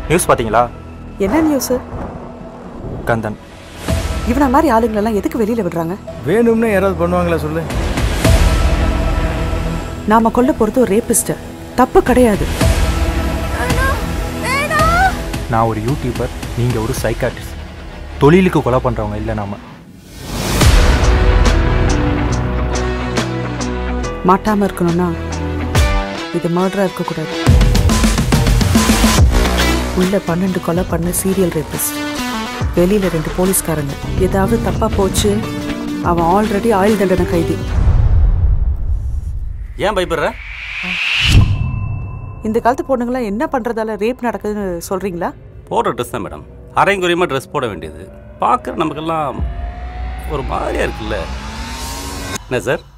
news பார்த்தீங்களா என்ன news Kandan இவன மாதிரி ஆளுங்களெல்லாம் எதுக்கு வெளியில விடுறாங்க வேணும்னு யாராவது பண்ணுவாங்களா சொல்லு நாம கொல்ல போறது ஒரு ரேபிஸ்ட் தப்பு கிடையாது நான் ஒரு யூடியூபர் நீங்கள் ஒரு சைக்காட்ரிஸ்ட் தொழிலுக்கு கொலை பண்ணுறவங்க இல்லை நாம மாட்டாம இருக்கணும்னா இது மர்டரா இருக்கக்கூடாது உள்ள பன்னெண்டு கொலை பண்ண சீரியல் ரேபிஸ்ட் வெளியில ரெண்டு போலீஸ்காரங்க ஏதாவது தப்பா போச்சு அவன் ஆல்ரெடி ஆயுள் தண்டனை கைதி ஏன் பயப்படுற இந்த காலத்து பொண்ணுங்களாம் என்ன பண்றதால ரேப் நடக்குதுன்னு சொல்றீங்களா போடுற ட்ரெஸ் தான் மேடம் அரைங்குறையமாக ட்ரெஸ் போட வேண்டியது பார்க்குற நமக்கெல்லாம் ஒரு மாதிரியா இருக்குல்ல என்ன சார்